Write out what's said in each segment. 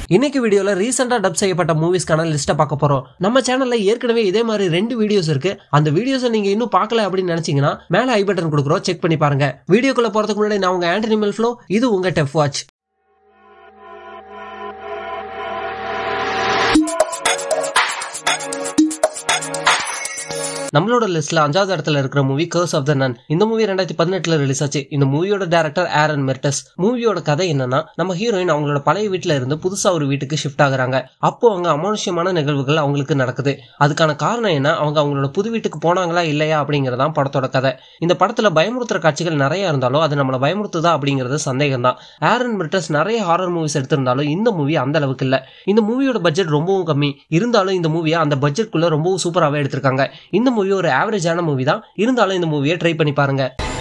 இன்னைக்கு வீடியோல ரீசெண்டா டப் செய்யப்பட்ட மூவிஸ்க்கான லிஸ்ட்டை பார்க்க போறோம் நம்ம சேனல்ல ஏற்கனவே இதே மாதிரி ரெண்டு வீடியோஸ் இருக்கு அந்த வீடியோஸை நீங்க இன்னும் பார்க்கல அப்படின்னு நினைச்சீங்கன்னா மேல ஐ பட்டன் கொடுக்குறோம் செக் பண்ணி பாருங்க வீடியோக்குள்ள போறதுக்கு முன்னாடி நான் உங்க ஆண்டனி மெல்ஃப்ளோ இது உங்க டெஃப் வாட்ச் நம்மளோட லிஸ்ட்ல அஞ்சாவது இடத்துல இருக்கிற மூவி கர்ஸ் ஆஃப் த நன் இந்த மூவி ரெண்டாயிரத்தி பதினெட்டுல ரிலீஸ் ஆச்சு இந்த மூவியோட டேரக்டர் ஆரன் மெர்டஸ் மூவியோட கதை என்னன்னா நம்ம ஹீரோயின் அவங்களோட பழைய வீட்டுல இருந்து புதுசா ஒரு வீட்டுக்கு ஷிஃப்ட் ஆகுறாங்க அப்போ அங்க அமானுஷ்யமான நிகழ்வுகள் அவங்களுக்கு நடக்குது அதுக்கான காரணம் என்ன அவங்க அவங்களோட புது வீட்டுக்கு போனாங்களா இல்லையா அப்படிங்கறதான் படத்தோட கதை இந்த படத்துல பயமுறுத்துற காட்சிகள் நிறைய இருந்தாலும் அது நம்மளை பயமுறுத்துதா அப்படிங்கிறது சந்தேகம் தான் ஆரன் மெர்டஸ் நிறைய ஹாரர் மூவிஸ் எடுத்திருந்தாலும் இந்த மூவி அந்த அளவுக்கு இல்ல இந்த மூவியோட பட்ஜெட் ரொம்பவும் கம்மி இருந்தாலும் இந்த மூவியை அந்த பட்ஜெட்குள்ள ரொம்பவும் சூப்பராகவே எடுத்திருக்காங்க இந்த மூவி ஒரு ஆவரேஜான மூவி தான் இருந்தாலும் இந்த மூவியை ட்ரை பண்ணி பாருங்க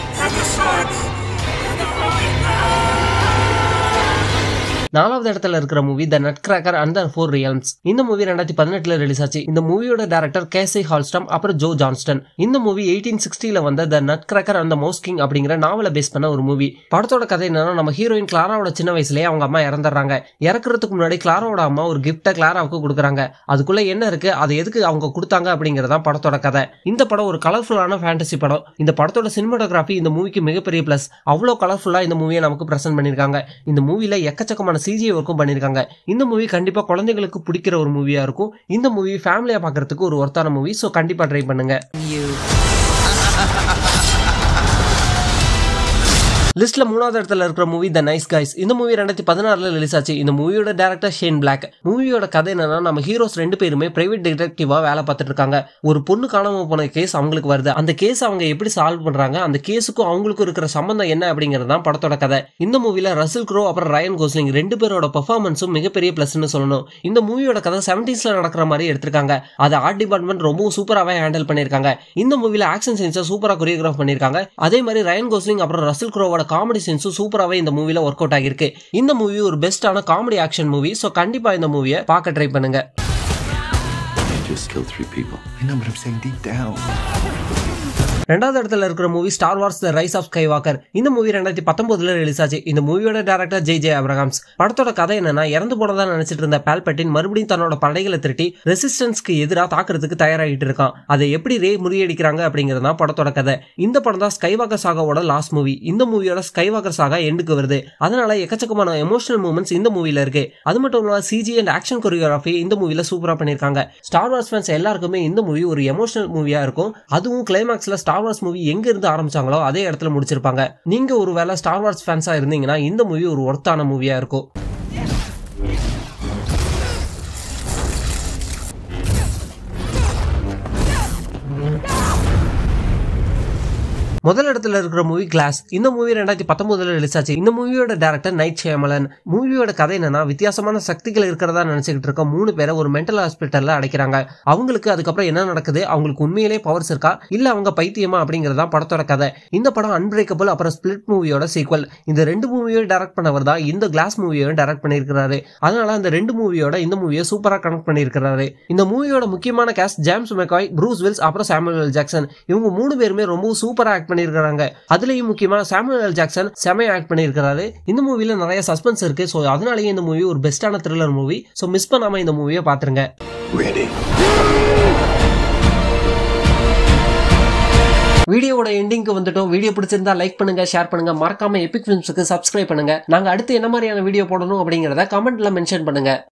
நாலாவது இடத்துல இருக்கிற movie the nutcracker and the four realms இந்த மூவி ரெண்டாயிரத்தி பதினெட்டுல ரிலீஸ் ஆச்சு இந்த மூவியோட டேரக்டர் கேசி ஹால்ஸ்டம் அப்புறம் ஜோ ஜான்ஸ்டன் இந்த மூவி எயிட்டீன் சிக்ஸ்டில வந்த the nutcracker and the mouse king அப்படிங்கிற நாவலை பேஸ் பண்ண ஒரு மூவி படத்தோட கதை என்னன்னா நம்ம ஹீரோயின் கிளாராவோட சின்ன வயசுலயே அவங்க அம்மா இறந்துடுறாங்க இறக்குறதுக்கு முன்னாடி கிளாராவோட அம்மா ஒரு கிஃப்ட்டை கிளாராவுக்கு கொடுக்குறாங்க அதுக்குள்ள என்ன இருக்கு அது எதுக்கு அவங்க கொடுத்தாங்க அப்படிங்கறதா படத்தோட கதை இந்த படம் ஒரு கலர்ஃபுல்லான ஃபேண்டசி படம் இந்த படத்தோட சினிமாட்டோகிராஃபி இந்த மூவிக்கு மிகப்பெரிய பிளஸ் அவ்வளோ கலர்ஃபுல்லா இந்த மூவியை நமக்கு பிரசன்ட் பண்ணிருக்காங்க இந்த மூவில எக்கச்சக்கமான சிஜி ஒர்க்கும் பண்ணிருக்காங்க இந்த மூவி கண்டிப்பா குழந்தைங்களுக்கு பிடிக்கிற ஒரு மூவியா இருக்கும் இந்த மூவி ஃபேமிலியா பாக்குறதுக்கு ஒரு ஒர்த்தான மூவி ஸோ கண்டிப்பா ட்ரை பண்ணுங்க லிஸ்ட்ல மூணாவது இடத்துல இருக்கிற மூவி த நைஸ் கைஸ் இந்த மூவி ரெண்டாயிரத்தி பதினாறுல ரிலீஸ் ஆச்சு இந்த மூவியோட டேரக்டர் ஷேன் பிளாக் மூவியோட கதை என்னன்னா நம்ம ஹீரோஸ் ரெண்டு பேருமே பிரைவேட் டிடெக்டிவா வேலை பார்த்துட்டு இருக்காங்க ஒரு பொண்ணு காணாம போன கேஸ் அவங்களுக்கு வருது அந்த கேஸ் அவங்க எப்படி சால்வ் பண்றாங்க அந்த கேஸுக்கும் அவங்களுக்கும் இருக்கிற சம்பந்தம் என்ன அப்படிங்கிறது தான் படத்தோட கதை இந்த மூவில ரசில் க்ரோ அப்புறம் ரயன் கோஸ்லிங் ரெண்டு பேரோட பெர்ஃபார்மன்ஸும் மிகப்பெரிய பிளஸ்னு சொல்லணும் இந்த மூவியோட கதை செவன்டீஸ்ல நடக்கிற மாதிரி எடுத்திருக்காங்க அதை ஆர்ட் டிபார்ட்மெண்ட் ரொம்பவும் சூப்பராகவே ஹேண்டில் பண்ணிருக்காங்க இந்த மூவில ஆக்ஷன் சீன்ஸை சூப்பரா கொரியோகிராஃப் பண்ணிருக்காங்க அதே மாதிரி ரயன் கோஸ்லிங் அப்புறம் ரசில் க்ரோவோட காமெடி சீன்ஸும் சூப்பராகவே இந்த மூவில ஒர்க் அவுட் ஆகிருக்கு இந்த மூவி ஒரு பெஸ்டான காமெடி ஆக்ஷன் மூவி ஸோ கண்டிப்பா இந்த மூவியை பார்க்க ட்ரை பண்ணுங்க You just killed three people. I know, but I'm saying deep down. ரெண்டாவது இடத்துல இருக்கிற movie Star Wars the Rise of Skywalker இந்த மூவி ரெண்டாயிரத்தி பத்தொன்பதுல ரிலீஸ் ஆச்சு இந்த மூவியோட டேரக்டர் ஜே ஜே அப்ரஹாம்ஸ் படத்தோட கதை என்னன்னா இறந்து போனதா நினைச்சிட்டு இருந்த பால்பட்டின் மறுபடியும் தன்னோட படைகளை திரட்டி ரெசிஸ்டன்ஸ்க்கு எதிராக தாக்குறதுக்கு தயாராகிட்டு இருக்கான் அதை எப்படி ரே முறியடிக்கிறாங்க அப்படிங்கிறது தான் படத்தோட கதை இந்த படம் தான் ஸ்கை வாக்கர் சாகாவோட லாஸ்ட் மூவி இந்த மூவியோட ஸ்கை வாக்கர் சாகா எண்டுக்கு வருது அதனால எக்கச்சக்கமான எமோஷனல் மூமெண்ட்ஸ் இந்த மூவில இருக்கு அது மட்டும் இல்லாம சிஜி அண்ட் ஆக்ஷன் கொரியோகிராஃபி இந்த மூவில சூப்பரா பண்ணிருக்காங்க ஸ்டார் வார்ஸ் ஃபேன்ஸ் எல்லாருக்குமே இந்த மூவி ஒரு எமோஷனல் மூவியா இருக்கும் அதுவும் கிளைமாக்ஸ்ல ஸ்டார் வார்ஸ் மூவி எங்க இருந்து ஆரம்பிச்சாங்களோ அதே இடத்துல முடிச்சிருப்பாங்க நீங்க ஒருவேளை ஸ்டார் வார்ஸ் ஃபேன்ஸா இருந்தீங்கன்னா இந்த மூவி ஒரு ஒர்த்தான மூவியா இருக்கும் முதல் இடத்துல இருக்கிற மூவி கிளாஸ் இந்த மூவி ரெண்டாயிரத்தி பத்தொன்பதுல ரிலீஸ் ஆச்சு இந்த மூவியோட டேரக்டர் நைட் ஷேமலன் மூவியோட கதை என்னன்னா வித்தியாசமான சக்திகள் இருக்கிறதா நினைச்சுக்கிட்டு இருக்க மூணு பேரை ஒரு மென்டல் ஹாஸ்பிட்டல்ல அடைக்கிறாங்க அவங்களுக்கு அதுக்கப்புறம் என்ன நடக்குது அவங்களுக்கு உண்மையிலே பவர்ஸ் இருக்கா இல்ல அவங்க பைத்தியமா அப்படிங்கறதா படத்தோட கதை இந்த படம் அன்பிரேக்கபிள் அப்புறம் ஸ்பிளிட் மூவியோட சீக்வல் இந்த ரெண்டு மூவியும் டைரக்ட் பண்ணவர் தான் இந்த கிளாஸ் மூவியையும் டைரக்ட் பண்ணியிருக்கிறாரு அதனால அந்த ரெண்டு மூவியோட இந்த மூவியை சூப்பரா கனெக்ட் பண்ணியிருக்கிறாரு இந்த மூவியோட முக்கியமான cast James McAvoy Bruce Willis அப்புறம் சாமுவல் ஜாக்சன் இவங்க மூணு பேருமே ரொம்ப சூப்பரா ஆக்ட் பண்ணியிருக்காங்க அதுலயும் முக்கியமா சாமுவல் ஜாக்சன் செமையா ஆக்ட் பண்ணியிருக்காரு இந்த மூவில நிறைய சஸ்பென்ஸ் இருக்கு ஸோ அதனாலேயே இந்த மூவி ஒரு பெஸ்டான த்ரில்லர் மூவி ஸோ மிஸ் பண்ணாம இந்த மூவியை பாத்துருங்க Ready. வீடியோவோட எண்டிங்க்கு வந்துட்டோம் வீடியோ பிடிச்சிருந்தா லைக் பண்ணுங்க ஷேர் பண்ணுங்க மறக்காம எபிக் ஃபிலிம்ஸுக்கு சப்ஸ்கிரைப் பண்ணுங்க நாங்க அடுத்து என்ன மாதிரியான வீடியோ போடணும் அப்படிங்கறத கமெண்ட்ல மென்ஷன் பண்ணுங்க